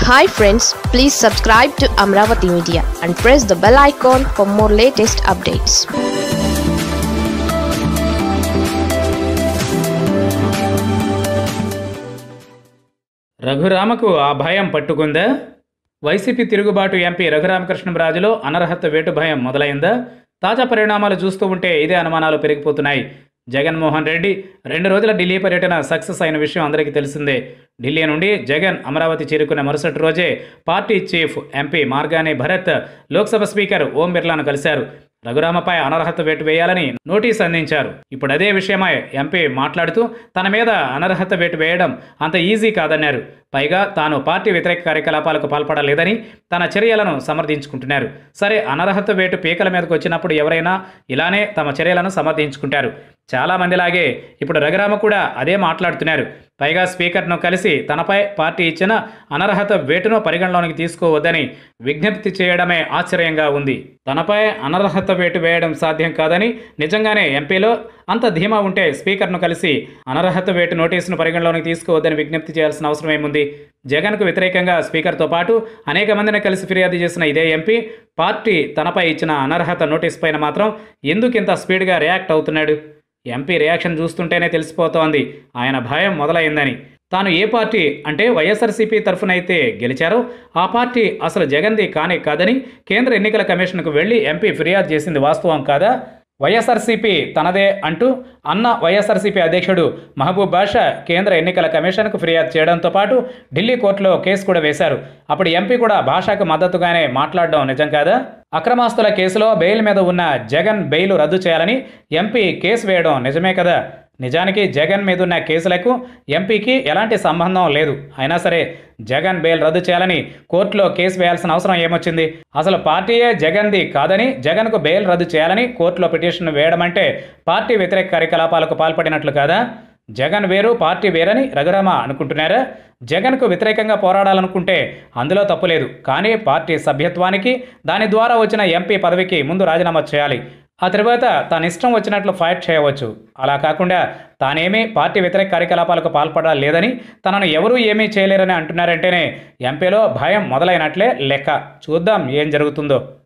hi friends please subscribe to Amaravati media and press the bell icon for more latest updates రఘురామకు ఆ భయం పట్టుకుందా YCP తిరుగుబాటు MP రఘురామకృష్ణంరాజులో అనర్హత వేటు భయం మొదలైందా తాజా పరిణామాలు చూస్తూ ఉంటే ఇదే అనుమానాలు పెరిగిపోతున్నాయి జగన్మోహన్ రెడ్డి రెండు రోజుల ఢిల్లీ పర్యటన సక్సెస్ అయిన విషయం అందరికీ తెలిసిందే ఢిల్లీ నుండి జగన్ అమరావతి చేరుకున్న మరుసటి రోజే party chief MP Margani Bharat Lok Sabha speaker Om బిర్లాను కలిశారు రఘురామపై అనర్హత వేటు వేయాలని నోటీస్ అందించారు ఇప్పుడు అదే విషయమై ఎంపీ మాట్లాడుతూ తన మీద అనర్హత వేటు వేయడం అంత ఈజీ కాదన్నారు పైగా తాను పార్టీ వ్యతిరేక కార్యకలాపాలకు పాల్పడలేదని తన చర్యలను సమర్థించుకుంటున్నారు సరే అనర్హత వేటు పీకల మీదకు వచ్చినప్పుడు ఎవరైనా ఇలానే తమ చర్యలను సమర్థించుకుంటారు చాలా మందిలాగే ఇప్పుడు రఘురామ కూడా అదే మాట్లాడుతున్నారు పైగా స్పీకర్ను కలిసి తనపై పార్టీ ఇచ్చిన అనర్హత వేటును పరిగణలోనికి తీసుకోవద్దని విజ్ఞప్తి చేయడమే ఆశ్చర్యంగా ఉంది తనపై అనర్హత వేటు వేయడం సాధ్యం కాదని నిజంగానే ఎంపీలో అంత ధీమా ఉంటే స్పీకర్ను కలిసి అనర్హత వేటు నోటీసును పరిగణలోనికి తీసుకోవద్దని విజ్ఞప్తి చేయాల్సిన అవసరం ఏముంది జగన్కు వ్యతిరేకంగా స్పీకర్తో పాటు అనేక మందిని కలిసి ఫిర్యాదు చేసిన ఇదే ఎంపీ పార్టీ తనపై ఇచ్చిన అనర్హత నోటీస్ పైన మాత్రం ఎందుకు ఇంత స్పీడ్గా రియాక్ట్ అవుతున్నాడు ఎంపీ రియాక్షన్ చూస్తుంటేనే తెలిసిపోతోంది ఆయన భయం మొదలైందని తాను ఏ పార్టీ అంటే వైఎస్ఆర్సీపీ తరఫునైతే గెలిచారో ఆ పార్టీ అసలు జగన్ది కానే కాదని కేంద్ర ఎన్నికల కమిషన్కు వెళ్లి ఎంపీ ఫిర్యాదు చేసింది వాస్తవం కాదా వైఎస్ఆర్సీపీ తనదే అంటూ అన్న వైఎస్ఆర్సీపీ అధ్యక్షుడు మహబూబ్ బాషా కేంద్ర ఎన్నికల కమిషన్కు ఫిర్యాదు చేయడంతో పాటు ఢిల్లీ కోర్టులో కేసు కూడా వేశారు అప్పుడు ఎంపీ కూడా భాషకు మద్దతుగానే మాట్లాడడం నిజం కాదా అక్రమాస్తుల కేసులో బెయిల్ మీద ఉన్న జగన్ బెయిల్ రద్దు చేయాలని ఎంపీ కేసు వేయడం నిజమే కదా నిజానికి జగన్ మీద ఉన్న కేసులకు ఎంపీకి ఎలాంటి సంబంధం లేదు అయినా సరే జగన్ బెయిల్ రద్దు చేయాలని కోర్టులో కేసు వేయాల్సిన అవసరం ఏమొచ్చింది అసలు పార్టీయే జగన్ది కాదని జగన్కు బెయిల్ రద్దు చేయాలని కోర్టులో పిటిషన్ వేయడం అంటే పార్టీ వ్యతిరేక కార్యకలాపాలకు పాల్పడినట్లు కాదా జగన్ వేరు పార్టీ వేరని రఘురామ అనుకుంటున్నారా జగన్కు వ్యతిరేకంగా పోరాడాలనుకుంటే అందులో తప్పులేదు కానీ పార్టీ సభ్యత్వానికి దాని ద్వారా వచ్చిన ఎంపీ పదవికి ముందు రాజీనామా చేయాలి ఆ తర్వాత తన ఇష్టం వచ్చినట్లు ఫైట్ చేయవచ్చు అలా కాకుండా తానేమీ పార్టీ వ్యతిరేక కార్యకలాపాలకు పాల్పడాలి లేదని తనను ఎవరూ ఏమీ చేయలేరని అంటున్నారంటేనే ఎంపీలో భయం మొదలైనట్లే లెక్క చూద్దాం ఏం జరుగుతుందో